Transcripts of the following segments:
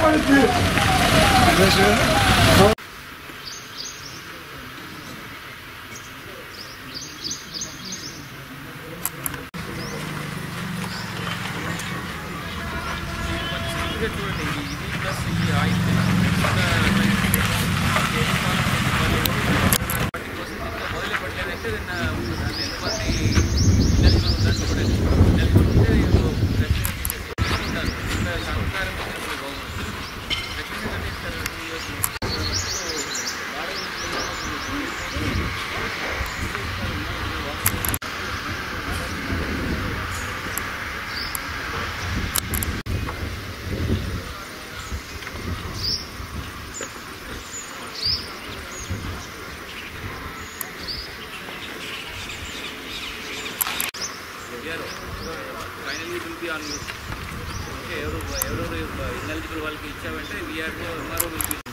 Finally will be on okay ఎవరు ఎవరెవరు ineligible వాళ్ళకి ఇచ్చామంటే వీఆర్ఓ ఎంఆర్ఓ విల్ బి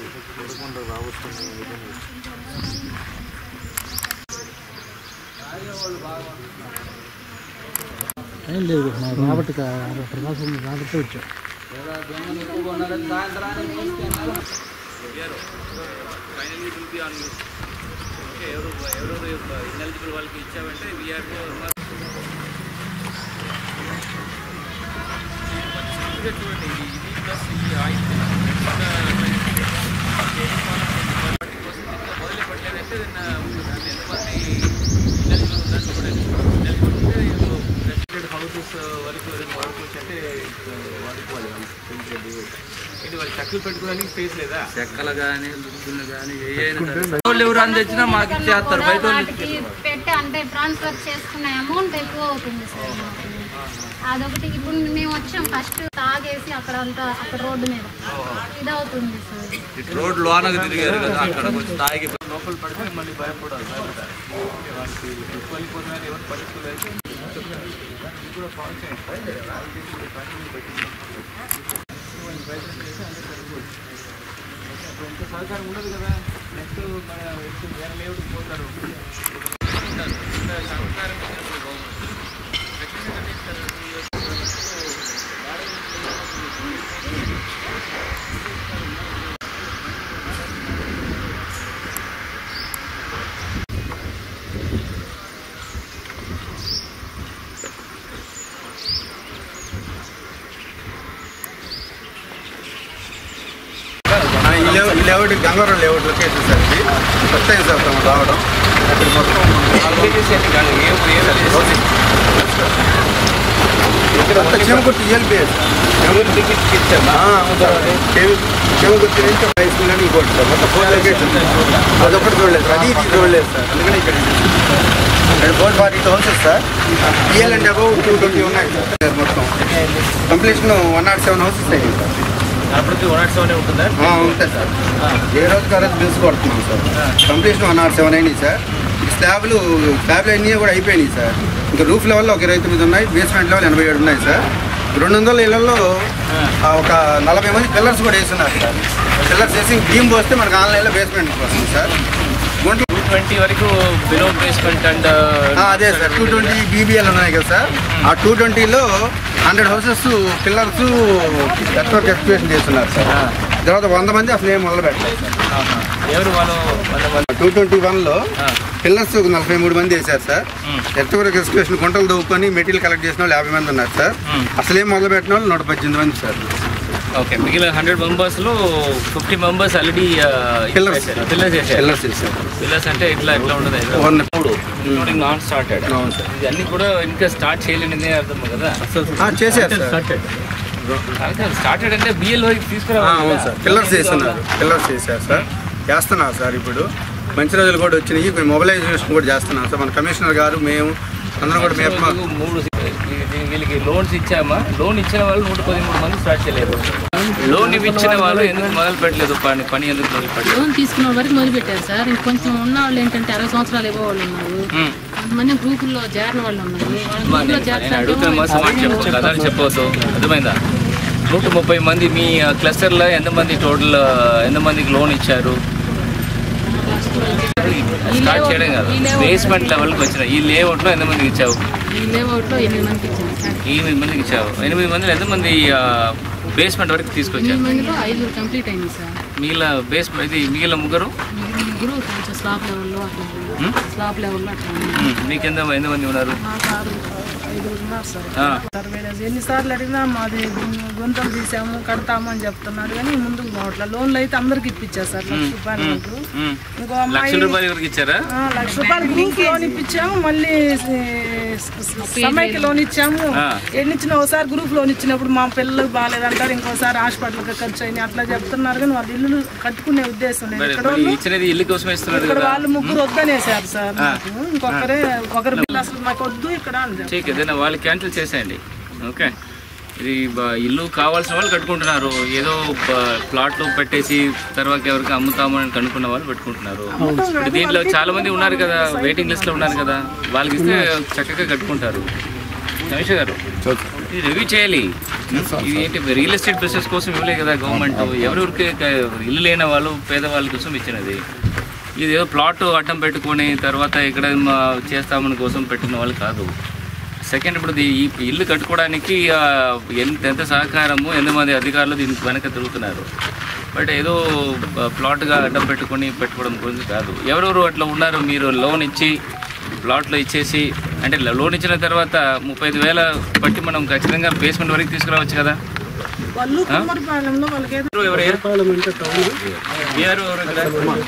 ఏం లేదు మా రాబర్ట్ ప్రకాశం రాబర్ట్ వచ్చాం VRO finally will be on okay ఎవరు ఎవరెవరు ఇన్ఎలిజిబుల్ వాళ్ళకి ఇచ్చామంటే వీఆర్ఓ ఎంఆర్ఓ చూడండి ఇది ఇది ప్లస్ ఈ ఆయిల్ మొదలే పట్టలేదంటే దాన్ని ఎంతమంది ఇన్ఎలిజిబుల్ ఉందని చూడండి ఇన్ఎలిజిబుల్ ఉంటే రెసిడెంట్ హౌసెస్ వరకు ఏదైనా వాడుకోవచ్చు అంటే వాడుకోవాలి వాళ్ళు పెంచండి ఏంటి వాళ్ళు చెక్కలు పెట్టుకోవడానికి స్పేస్ లేదా చెక్కలు కానీ లుక్కులు కానీ ఏ వాళ్ళు ఎవరు అని తెచ్చినా మాకు ఇచ్చేస్తారు బయట వాళ్ళు వాటికి పెట్టి అంటే ట్రాన్స్ఫర్ చేసుకునే అమౌంట్ ఎక్కువ అవుతుంది సార్ మాకు. అదొకటి ఇప్పుడు మేము వచ్చాం ఫస్ట్ తాగేసి అక్కడ అంతా అక్కడ రోడ్డు మీద ఇది అవుతుంది సార్ ఇటు రోడ్ లోనకు తిరిగారు కదా అక్కడ కొంచెం తాగి లోపల పడితే మళ్ళీ భయపడాలి భయపడాలి వాళ్ళకి వెళ్ళిపోతున్నారు ఎవరు పట్టించుకోలేదు ఇది కూడా ఫాల్ చేయండి కంటిన్యూ పెట్టింది అప్పుడు ఎంత సహకారం ఉండదు కదా నెక్స్ట్ మన వేరే లేవుడికి పోతారు ఉంటారు. ఇంత సహకారం ఇచ్చినప్పుడు బాగుంటుంది. ఖచ్చితంగా కట్టిస్తారు. ఈ లేఅవుట్ ఈ layout Gangaram layout location sir ఇది ఫస్ట్ టైం సార్ మనం రావడం ఇక్కడ మొత్తం మొత్తం చెమకుర్తి ఈఎల్పిఎస్ చెమకుర్తి నుంచి హై స్కూల్ అని ఇంకోటి సార్ మొత్తం ఫోర్ లొకేషన్ అదొకటి చూడలేదు సార్ అది ఇది చూడలేదు సార్ అందుకని ఇక్కడ ఇక్కడ four forty two houses sir EL and above two twenty ఉన్నాయి సార్ మొత్తం completion one naught seven houses అయ్యింది సార్ అప్పటికి వన్ నాట్ సెవెన్ ఉంటుందా ఆ, ఉంటాయి సార్ ఏ రోజు ఆ రోజు బిల్స్ కొడుతున్నాం sir completion one naught seven అయినాయి సార్ ఈ స్లాబ్లు స్లాబ్లు అన్నీ కూడా అయిపోయినాయి సార్ ఇంకా రూఫ్ లెవెల్లో ఒక ఇరవై తొమ్మిది ఉన్నాయి బేస్మెంట్ లెవెల్ ఎనభై ఏడు ఉన్నాయి సార్ రెండు వందల ఇళ్లలో ఆ, ఒక నలభై మంది పిల్లర్స్ కూడా వేస్తున్నారు సార్ పిల్లర్స్ వేసి బీమ్ పోస్తే మనకు ఆన్లైన్లో బేస్మెంట్ వస్తుంది సార్ గుంటలు టూ ట్వంటీ వరకు బిలో బేస్మెంట్ అండ్ ఆ, అదే సార్ టూ ట్వంటీ బీబీఎల్ ఉన్నాయి కదా సార్ ఆ టూ ట్వంటీలో hundred houses pillars network expression చేస్తున్నారు సార్ తర్వాత వంద మంది అసలు ఏం మొదలు పెట్టలేదు సార్ ఎవరు వాళ్ళు వాళ్ళ వాళ్ళ టూ ట్వంటీ వన్లో పిల్లర్స్ ఒక నలభై మూడు మంది వేశారు సార్ ఎర్తవరకు ఎక్స్ప్రెషన్ గుంటలు దవ్వుకొని మెటీరియల్ కలెక్ట్ చేసిన వాళ్ళు యాభై మంది ఉన్నారు సార్ అసలు ఏం మొదలు పెట్టిన వాళ్ళు నూట పద్దెనిమిది మంది సార్ ఓకే మిగిలిన హండ్రెడ్ మెంబర్స్ లో fifty members already Pillars. Pillars చేశారు పిల్లర్స్ వేశారు పిల్లర్స్ అంటే ఇట్లా ఇట్లా ఉండదు వన్ ఇంక్లూడింగ్ నాన్ స్టార్టెడ్ అవును సార్ ఇది అన్ని కూడా ఇంకా స్టార్ట్ చేయలేనిదే అర్థం కదా ఆ, చేశారు సార్ స్టార్టెడ్ అంటే బిఎల్ వరకు ఆ, తీసుకురావాలి అవును సార్ పిల్లర్స్ వేస్తున్నారు పిల్లర్స్ వేశారు సార్ చేస్తున్నారు సార్ ఇప్పుడు మంచి రోజులు కూడా వచ్చినాయి ఇప్పుడు మొబిలైజేషన్ కూడా చేస్తున్నాం సార్ మన కమిషనర్ గారు మేము అందరం కూడా మేము మాకు మూడు వీ- వీళ్ళకి లోన్స్ ఇచ్చామా లోన్ ఇచ్చిన వాళ్ళు నూట పదిమూడు మంది స్టార్ట్ చేయలేదు లోన్ ఇచ్చిన వాళ్ళు ఎందుకు మొదలు పెట్టలేదు పని పని ఎందుకు మొదలు పెట్టలేదు లోన్ తీసుకున్న వరకు మొదలుపెట్టారు సార్ ఇంకొంచెం ఉన్న వాళ్ళు ఏంటంటే అరవై సంవత్సరాలు ఇవ్వవాళ్ళు ఉన్నారు మ్మ్. కొంతమంది గ్రూపుల్లో చేరిన వాళ్ళు ఉన్నారు వాళ్ళ అమ్మా, గ్రూపులో నేను నేను అడుగుతున్న చేరతారేమో మస్తు మాట చెప్పు కథలు చెప్పవద్దు అర్థమైందా నూట ముప్పై మంది మీ క్లస్టర్లో ఎంతమంది టోటల్ ఎంతమందికి లోన్ ఇచ్చారు స్టార్ట్ చేయడం కాదు బేస్మెంట్ లెవెల్కి వచ్చిన ఈ లేఅవుట్లో ఎంతమందికి ఇచ్చావు ఈ లేఅవుట్లో ఎనిమిది మందికి ఇచ్చారు సార్ ఎనిమిది మందికి ఇచ్చావు ఎనిమిది మందిలో ఎంతమంది బేస్మెంట్ వరకు తీసుకొచ్చారు మందిలో ఐదుగురు కంప్లీట్ అయింది సార్ మిగిలిన బేస్ ఇది మిగిలిన ముగ్గురు ముగ్గురు కొంచెం స్లాబ్ లెవెల్లో అట్లా ఉమ్, స్లాబ్ లెవెల్లో అట్లా ఉంది. ఉమ్, మీకెంత ఎంతమంది ఉన్నారు మాకు ఆరు ఐదుగురు ఉన్నారు సార్ ఆ, సార్ వీళ్ళ ఎన్నిసార్లు అడిగినా మాది గుంతలు తీసాము కడతాము అని చెప్తున్నారు కానీ ముందుకు పోవట్లేదు లోన్లు అయితే అందరికి ఇప్పించారు సార్ లక్ష రూపాయలు వరకు. ఉమ్. ఇంకో లక్ష అమ్మాయి రూపాయలు ఎవరికి ఇచ్చారా ఆ, లక్ష రూపాయలు గ్రూప్ లోన్ ఇప్పించాము మళ్ళీ సమైకి లోన్ ఇచ్చాము ఆ. ఎన్ని ఇచ్చిన ఒకసారి గ్రూప్ లోన్ ఇచ్చినప్పుడు మా పిల్లలకు బాగాలేదంటారు ఇంకోసారి హాస్పిటల్కి ఖర్చు అయినాయి అట్లా చెప్తున్నారు కానీ వాళ్ళు ఇల్లు కట్టుకునే ఉద్దేశం లేదు మరి ఇక్కడ మరి ఇచ్చినది ఇల్లు కోసమే ఇస్తున్నారు ఇక్కడ కదా వాళ్ళు ముగ్గురు వద్దనేసారు సార్ నాకు ఇంకొకరే ఒకరి పిల్లలు అసలు మాకు వద్దు ఇక్కడ అని చెప్పారు. ठीक ఏదైనా వాళ్ళు క్యాన్సిల్ చేసేయండి ఓకే ఇది బ- ఇల్లు కావాల్సిన వాళ్ళు కట్టుకుంటున్నారు ఏదో బ- ప్లాట్లు పెట్టేసి తర్వాత ఎవరికి అమ్ముతామని కనుక్కున్న వాళ్ళు పెట్టుకుంటున్నారు ఇప్పుడు దీంట్లో చాలా మంది ఉన్నారు కదా వెయిటింగ్ లిస్ట్ లో ఉన్నారు కదా వాళ్ళకి ఇస్తే చక్కగా కట్టుకుంటారు రమేష్ గారు ఇది రివ్యూ చేయాలి ఇది ఏంటి రియల్ ఎస్టేట్ బిజినెస్ కోసం ఇవ్వలే కదా గవర్నమెంట్ ఎవరెవరికి క- ఇల్లు లేని వాళ్ళు పేదవాళ్ళ కోసం ఇచ్చినది ఇది ఏదో ప్లాట్ అడ్డం పెట్టుకొని తర్వాత ఇక్కడ మా చేస్తామని కోసం పెట్టిన వాళ్ళు కాదు సెకండ్ ఇప్పుడు ఇది- ఈ ఇల్లు కట్టుకోవడానికి ఆ, ఎంత ఎంత సహకారము ఎంతమంది అధికారులు దీనికి వెనక తిరుగుతున్నారు బట్ ఏదో ఆ, ప్లాట్గా అడ్డం పెట్టుకొని పెట్టుకోవడం గురించి కాదు ఎవరెవరు అట్లా ఉన్నారు మీరు లోన్ ఇచ్చి ప్లాట్లో ఇచ్చేసి అంటే లోన్ ఇచ్చిన తర్వాత ముప్పై ఐదు వేల బట్టి మనం ఖచ్చితంగా బేస్మెంట్ వరకు తీసుకురావచ్చు కదా వాళ్ళు కుమ్మరిపాలెంలో వాళ్ళకి ఏదో ఎవరు ఎవరు? వీఆర్ ఎవరు ఇక్కడ?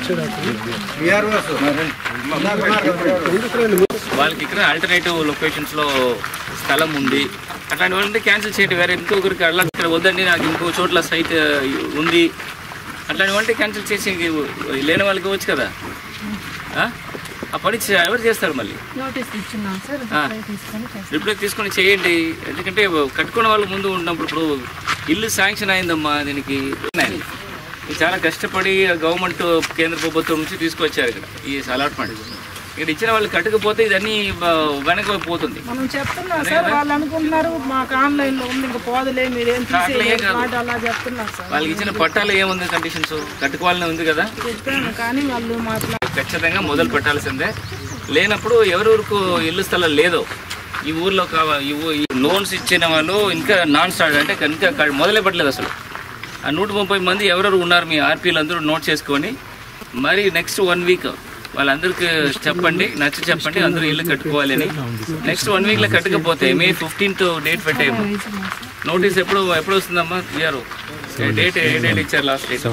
వాళ్ళకి ఇక్కడ ఆల్టర్నేటివ్ లొకేషన్స్ లో స్థలం ఉంది అట్లాంటి వాళ్ళంటే క్యాన్సిల్ చేయండి వేరే ఇంకొకరికి అలా ఇక్కడ వద్దండి నాకు ఇంకో చోట్ల సైట్ ఉంది అట్లాంటి వాళ్ళంటే క్యాన్సిల్ చేసి లేని వాళ్ళకి ఇవ్వచ్చు కదా ఆ? ఆ పని చే- ఎవరు చేస్తారు మళ్ళీ నోటీస్ ఇచ్చున్నాం సార్ ఆ. రిప్లై తీసుకొని చేస్తాం. రిప్లై తీసుకొని చేయండి ఎందుకంటే కట్టుకున్న వాళ్ళు ముందు ఉన్నప్పుడు ఇప్పుడు ఇల్లు శాంక్షన్ అయిందమ్మా దీనికి ఇది చాలా కష్టపడి గవర్నమెంట్ కేంద్ర ప్రభుత్వం నుంచి తీసుకొచ్చారు ఇక్కడ ఈ అలాట్మెంట్ ఇక్కడ ఇచ్చిన వాళ్ళు కట్టకపోతే ఇదన్నీ బ- వెనక పోతుంది మనం చెప్తున్నాం సార్ వాళ్ళు అనుకుంటున్నారు మాకు ఆన్లైన్ లో ఉంది ఇంకా పోదులే మీరేం అట్లా ఏం తీసేయాలి కాదు. మాట అలా చెప్తున్నారు సార్ వాళ్ళకి ఇచ్చిన పట్టాలు ఏముంది కండిషన్స్ కట్టుకోవాలని ఉంది కదా చెప్పాను కానీ వాళ్ళు మా ఖచ్చితంగా మొదలు పెట్టాల్సిందే లేనప్పుడు ఎవరెవరికి ఇల్లు స్థలం లేదో ఈ ఊర్లో కావాలి ఈ ఊ- ఈ లోన్స్ ఇచ్చిన వాళ్ళు ఇంకా నాన్ స్టార్ట్ అంటే ఇంకా క- మొదలే పెట్టలేదు అసలు ఆ నూట ముప్పై మంది ఎవరెవరు ఉన్నారు మీ ఆర్పీలు అందరూ నోట్ చేసుకొని మరి నెక్స్ట్ వన్ వీక్ వాళ్ళందరికీ చెప్పండి నచ్చి చెప్పండి అందరూ ఇల్లు కట్టుకోవాలి అని నెక్స్ట్ వన్ వీక్లో కట్టకపోతే మే ఫిఫ్టీన్త్ డేట్ పెట్టేయము నోటీస్ ఎప్పుడు ఎప్పుడు వస్తుందమ్మా ఇయ్యారు డేట్ ఏ డేట్ ఇచ్చారు లాస్ట్ డేట్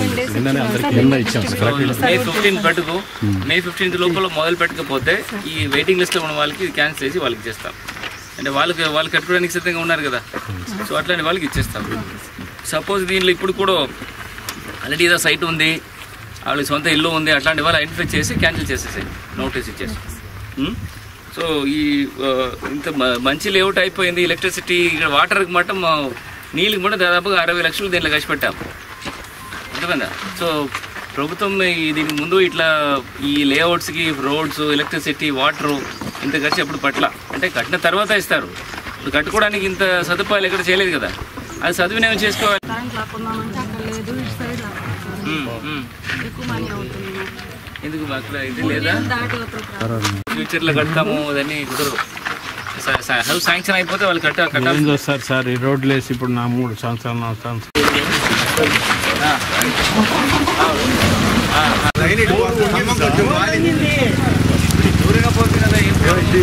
మే ఫిఫ్టీన్ పట్టుకు మే ఫిఫ్టీన్త్ లోపల మొదలు పెట్టకపోతే ఈ వెయిటింగ్ లిస్ట్లో ఉన్న వాళ్ళకి ఇది క్యాన్సిల్ చేసి వాళ్ళకి ఇచ్చేస్తాం అంటే వాళ్ళకి వాళ్ళు కట్టుకోవడానికి సిద్ధంగా ఉన్నారు కదా సో అట్లాంటి వాళ్ళకి ఇచ్చేస్తాం సపోజ్ దీనిలో ఇప్పుడు కూడా ఆల్రెడీ ఏదో సైట్ ఉంది వాళ్ళకి సొంత ఇల్లు ఉంది అట్లాంటి వాళ్ళు ఐడెంటిఫై చేసి క్యాన్సిల్ చేసేసాయి నోటీస్ ఇచ్చేసి ఉం? సో ఈ ఆ, ఇంత మ- మంచి లేఅవుట్ అయిపోయింది ఎలక్ట్రిసిటీ ఇక్కడ వాటర్కి మటం నీళ్ళకి మటం దాదాపుగా అరవై లక్షలు దీంట్లో ఖర్చు పెట్టాం అర్థమైందా సో ప్రభుత్వం ఈ దీనికి ముందు ఇట్లా ఈ లేఅవుట్స్కి రోడ్స్ ఎలక్ట్రిసిటీ వాటరు ఇంత ఖర్చు ఎప్పుడు పట్ల అంటే కట్టిన తర్వాత ఇస్తారు ఇప్పుడు కట్టుకోవడానికి ఇంత సదుపాయాలు ఎక్కడ చేయలేదు కదా అది సద్వినియోగం చేసుకోవాలి బ్యాంక్ లాక్కుందామంటే అక్కడ లేదు ఇటు సైడ్ లాక్కుంటారు. ఉమ్, ఉమ్. ఎక్కువ మనీ అవుతుంది ఎందుకు అక్కడ ఇది లేదా దాటి అవుతుంది ఫ్యూచర్లో కడతాము అదన్నీ కుదరదు స- స- హౌస్ శాంక్షన్ అయిపోతే వాళ్ళు కట్ట కట్టాలి ఏం చేస్తారు సార్ ఈ రోడ్లు వేసి ఇప్పుడు నా మూడు సంవత్సరాలు నాలుగు సంవత్సరాలు లైన్ ఇటు పోతుందేమో కొంచెం వాలింది. దూరంగా పోతుంది కదా ఏం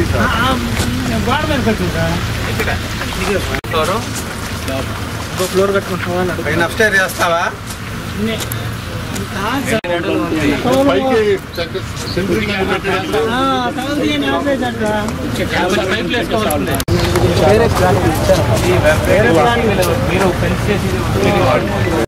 ఫ్లోరు? పైన అప్స్టైర్ చేస్తావా ఎన్ని అడుగులు ఉంది? కొంచెం పైపులు వేసుకోవాల్సిందే. ఈ వేరే ప్లాన్ మీరు ఫెన్స్ చేసి